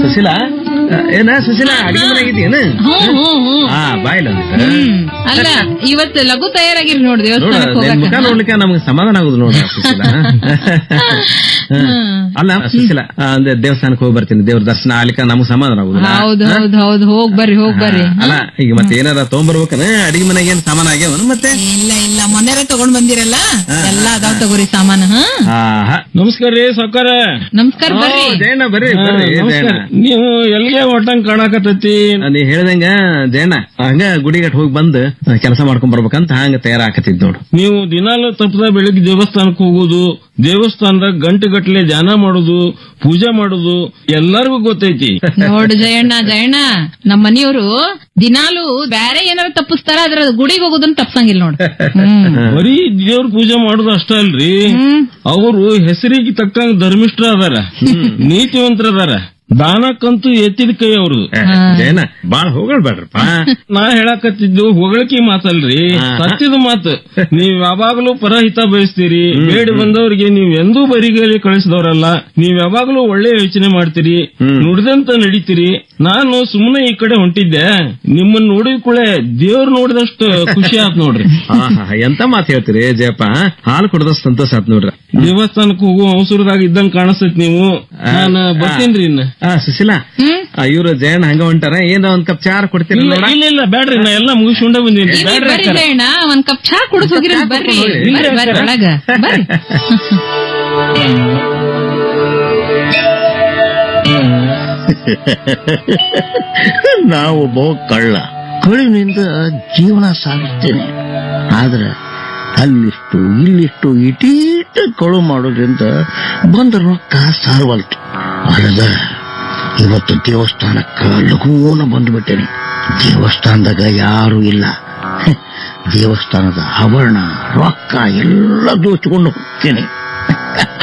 ಸುಶೀಲಾ ಆ, ಏನ ಸುಶೀಲಾ ಅಡಿಗೆ ಮನೆಯಾಗಿದ್ದೀನ ಹ್ಮ್ ಹ್ಮ್ ಹ್ಮ್ ಹಾ ಬಾಯ್ಲ ಹ್ಮ್ ಅಲ್ಲ ಇವತ್ತು ಲಘು ತಯಾರಾಗಿರಿ ನೋಡ್ ನೋಡ ದೇವಸ್ಥಾನಕ್ಕೆ ನಿನ್ ಮುಖ ಹೋಗಕ್ಕೆ ನೋಡ್ಲಿಕ್ಕೆ ನಮ್ಗೆ ಸಮಾಧಾನ ಆಗುದು ನೋಡ ಸುಶೀಲಾ ಹ್ಮ್. ಅಲ್ಲ ಸುಶೀಲಾ ಆ, ಅಂದ್ರೆ ದೇವಸ್ಥಾನಕ್ಕೆ ಹೋಗಿ ಬರ್ತೀನಿ ದೇವ್ರ ದರ್ಶನ ಆಗ್ಲಿಕ್ಕೆ ನಮ್ಗೆ ಸಮಾಧಾನ ಆಗುದಿಲ್ಲ ಹೌದ್ ಹೌದ್ ಹೌದ್ ಹೋಗ್ ಬರ್ರಿ ಹೋಗ್ ಬರ್ರಿ ಅಲ್ಲ ಈಗ ಮತ್ತೆ ಏನಾರ ತಗೊಂಡ್ಬರ್ಬೇಕನ ಅಡಿಗೆ ಮನೆಗೆ ಏನ್ ಸಾಮಾನ್ ಆಗ್ಯಾವನ ಮತ್ತೆ ಇಲ್ಲ ಇಲ್ಲ ಮೊನ್ನೆನ ತಗೊಂಡ್ ಬಂದಿರಲ್ಲ ಎಲ್ಲಾ ಅದಾವ್ ತಗೋರಿ ಸಾಮಾನ ಹಾ ಆಹಾ. ನಮಸ್ಕಾರ ರೀ ಸಾವ್ಕಾರ ನಮಸ್ಕಾರ ಬರ್ರಿ ಓ, ಜಯಣ್ಣ ಬರ್ರಿ ಬರ್ರಿ ನಮಸ್ಕಾರ ಜಯಣ್ಣ ನೀವು ಎಲ್ಲಿಗೆ ಒಟ್ಟಂಗ್ ಕಾಣಕತ್ತೈತಿ ಆ, ನೀ ಹೇಳ್ದಂಗ ಜಯಣ್ಣ ಹಂಗ ಗುಡಿಗಟ್ ಹೋಗಿ ಬಂದು ಕೆಲಸ ಮಾಡ್ಕೊಂಡ್ ಬರ್ಬೇಕಂತ ಹಂಗ ತಯಾರಾಕತ್ತಿದ್ ನೋಡು ನೀವು ದಿನಾಲು ತಪ್ಪದ ಬೆಳಿಗ್ಗೆ ದೇವಸ್ಥಾನಕ್ಕೆ ಹೋಗುದು ದೇವಸ್ಥಾನದಾಗ ಗಂಟೆ ಗಟ್ಲೆ ಧ್ಯಾನ ಮಾಡುದು ಪೂಜೆ ಮಾಡುದು ಎಲ್ಲರಿಗೂ ಗೊತ್ತೈತಿ ನೋಡು ಜಯಣ್ಣ ಜಯಣ್ಣ ನಮ್ಮ ಮನೆಯವರು ದಿನಾಲು ಬ್ಯಾರೆ ಏನಾರ ತಪ್ಪಿಸ್ತಾರ ಅದ್ರ ಗುಡಿಗೆ ಹೋಗೋದನ್ನ ತಪ್ಸಂಗಿಲ್ಲ ನೋಡು ಹ್ಮ್ ಬರೀ ದೇವ್ರ ಪೂಜೆ ಮಾಡುದು ಅಷ್ಟ ಅಲ್ರಿ ಹ್ಮ್ ಅವರು ಹೆಸರಿಗೆ ತಕ್ಕಂಗ ಧರ್ಮಿಷ್ಠರ ಅದಾರ ನೀತಿವಂತರ ಅದಾರ ದಾನಕ್ಕಂತೂ ಎತ್ತಿದ ಕೈ ಅವ್ರದ್ದು ಏ, ಜಯಣ್ಣ ಬಾಳ್ ಹೋಗಳ್ಬೇಡ್ರಪ್ಪ ನಾ ಹೇಳಕತ್ತಿದ್ದು ಹೊಗಳಿಕೆ ಮಾತಲ್ರಿ ಹಾ. ಸತ್ಯದ ಮಾತು ನೀವ್ ಯಾವಾಗ್ಲೂ ಪರಹಿತ ಬಯಸ್ತೀರಿ ಬೇಡಿ ಬಂದವರಿಗೆ ನೀವ್ ಎಂದೂ ಬರಿಗೈಲಿ ಕಳಿಸಿದವರಲ್ಲ ನೀವ್ ಯಾವಾಗ್ಲೂ ಒಳ್ಳೆ ಯೋಚನೆ ಮಾಡ್ತೀರಿ ನುಡಿದಂತ ನಡೀತೀರಿ ನಾನು ಸುಮ್ಮನೆ ಈ ಕಡೆ ಹೊಂಟಿದ್ದೆ ನಿಮ್ಮನ್ನ ನೋಡಿದ ಕೂಡಲೇ ದೇವ್ರು ನೋಡಿದಷ್ಟು ಖುಷಿ ಆತ್ ನೋಡ್ರಿ ಆಹಾ, ಎಂತ ಮಾತು ಹೇಳ್ತೀರಿ ಜಯಪ್ಪ ಹಾಲು ಕುಡ್ದ ಸಂತೋಷ ಆತ್ ನೋಡ್ರಿ ದೇವಸ್ಥಾನಕ್ಕೆ ಹೋಗುವ ಅವಸರದಾಗ ಇದ್ದಂಗ ಕಾಣಿಸ್ತೈತಿ ನೀವು ನಾನು ಬರ್ತೀನ್ರಿ ಇನ್ನ ಆ ಸುಶೀಲಾ ಹ್ಮ್ ಇವ್ರು ಜಯಣ್ಣ ಹಂಗ ಹೊಂಟಾರ ಏನೋ ಒಂದ್ ಕಪ್ ಚಾರ್ ಕೊಡ್ತೀರಿ ಇಲ್ಲ ನೋಡ ಇಲ್ಲ ಇಲ್ಲ ಬ್ಯಾಡ್ರಿ ನಾ ಎಲ್ಲ ಮುಗಿಸ್ಕೊಂಡ ಬಂದೀನಿ ಇಲ್ಲಿ ಬ್ಯಾಡ್ರಿ ಬರ್ರಿ ಅಕ್ಕಾರ. ಜಯಣ್ಣ ಒಂದ್ ಕಪ್ ಚಾ ಕುಡಿದ್ ಹೋಗಿರ ಬರ್ರಿ ಬರ್ರಿ ಬರ್ರಿ ಒಳಗ ಬರ್ರಿ ನಾವೊಬ್ಬ ಕಳ್ಳ ಕಳುವಿನಿಂದ ಜೀವನ ಸಾಗಿಸ್ತೇನೆ ಆದ್ರೆ ಅಲ್ಲಿಷ್ಟು ಇಲ್ಲಿಷ್ಟು ಇಟೀಟ ಕಳು ಮಾಡೋದ್ರಿಂದ ಬಂದ ರೊಕ್ಕ ಸಾರವಲ್ತು ಅಲ್ಲದ ಇವತ್ತು ದೇವಸ್ಥಾನಕ್ಕ ಲಘೂನ ಬಂದ್ಬಿಟ್ಟೇನೆ ದೇವಸ್ಥಾನದಾಗ ಯಾರು ಇಲ್ಲ ಹೆ, ದೇವಸ್ಥಾನದ ಆಭರಣ ರೊಕ್ಕ ಎಲ್ಲ ದೋಚ್ಕೊಂಡು ಹೋಗ್ತೇನೆ